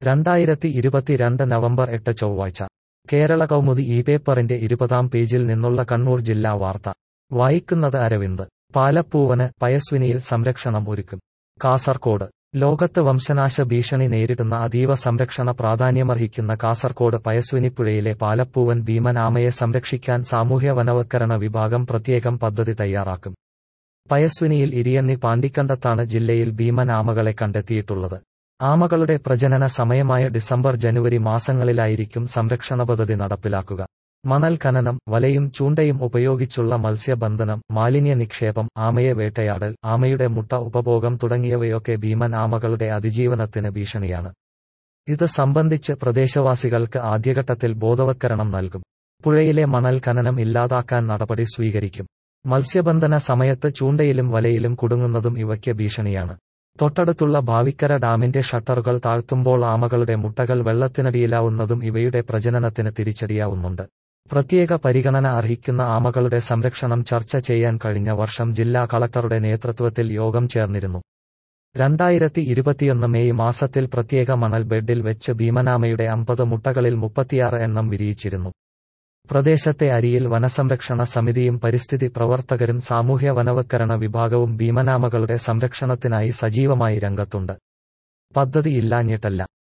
രണ്ടായിരത്തി ഇരുപത്തിരണ്ട് നവംബർ എട്ട് ചൊവ്വാഴ്ച കേരള കൗമുദി ഈ പേപ്പറിന്റെ ഇരുപതാം പേജിൽ നിന്നുള്ള കണ്ണൂർ ജില്ലാ വാർത്ത വായിക്കുന്നത് അരവിന്ദ് പാലപ്പൂവന് പയസ്വിനിയിൽ സംരക്ഷണം ഒരുക്കും കാസർകോട് ലോകത്ത് വംശനാശ ഭീഷണി നേരിടുന്ന അതീവ സംരക്ഷണ പ്രാധാന്യമർഹിക്കുന്ന കാസർകോട് പയസ്വിനിപ്പുഴയിലെ പാലപ്പൂവൻ ഭീമൻ ആമയെ സംരക്ഷിക്കാൻ സാമൂഹ്യ വനവത്കരണ വിഭാഗം പ്രത്യേകം പദ്ധതി തയ്യാറാക്കും പയസ്വിനിയിൽ ഇരിയണ്ണി പാണ്ടിക്കണ്ടത്താണ് ജില്ലയിൽ ഭീമൻ ആമകളെ കണ്ടെത്തിയിട്ടുള്ളത് ആമകളുടെ പ്രജനന സമയമായ ഡിസംബർ ജനുവരി മാസങ്ങളിലായിരിക്കും സംരക്ഷണ പദ്ധതി നടപ്പിലാക്കുക മണൽ ഖനനം വലയും ചൂണ്ടയും ഉപയോഗിച്ചുള്ള മത്സ്യബന്ധനം മാലിന്യ നിക്ഷേപം ആമയെ വേട്ടയാടൽ ആമയുടെ മുട്ട ഉപഭോഗം തുടങ്ങിയവയൊക്കെ ഭീമൻ ആമകളുടെ അതിജീവനത്തിന് ഭീഷണിയാണ് ഇത് സംബന്ധിച്ച് പ്രദേശവാസികൾക്ക് ആദ്യഘട്ടത്തിൽ ബോധവത്കരണം നൽകും പുഴയിലെ മണൽ ഖനനം ഇല്ലാതാക്കാൻ നടപടി സ്വീകരിക്കും മത്സ്യബന്ധന സമയത്ത് ചൂണ്ടയിലും വലയിലും കുടുങ്ങുന്നതും ഇവയ്ക്ക് ഭീഷണിയാണ് തൊട്ടടുത്തുള്ള ഭാവിക്കര ഡാമിന്റെ ഷട്ടറുകൾ താഴ്ത്തുമ്പോൾ ആമകളുടെ മുട്ടകൾ വെള്ളത്തിനടിയിലാവുന്നതും ഇവയുടെ പ്രജനനത്തിന് തിരിച്ചടിയാവുന്നുണ്ട് പ്രത്യേക പരിഗണന അർഹിക്കുന്ന ആമകളുടെ സംരക്ഷണം ചർച്ച ചെയ്യാൻ കഴിഞ്ഞ വർഷം ജില്ലാ കളക്ടറുടെ നേതൃത്വത്തിൽ യോഗം ചേർന്നിരുന്നു രണ്ടായിരത്തി ഇരുപത്തിയൊന്ന് മെയ് മാസത്തിൽ പ്രത്യേക മണൽ ബെഡിൽ വെച്ച് ഭീമനാമയുടെ അമ്പത് മുട്ടകളിൽ മുപ്പത്തിയാറ് എണ്ണം വിരിയിച്ചിരുന്നു പ്രദേശത്തെ അരിയിൽ വനസംരക്ഷണ സമിതിയും പരിസ്ഥിതി പ്രവർത്തകരും സാമൂഹ്യ വനവത്കരണ വിഭാഗവും ഭീമനാമകളുടെ സംരക്ഷണത്തിനായി സജീവമായി രംഗത്തുണ്ട് പദ്ധതി ഇല്ലാഞ്ഞിട്ടല്ല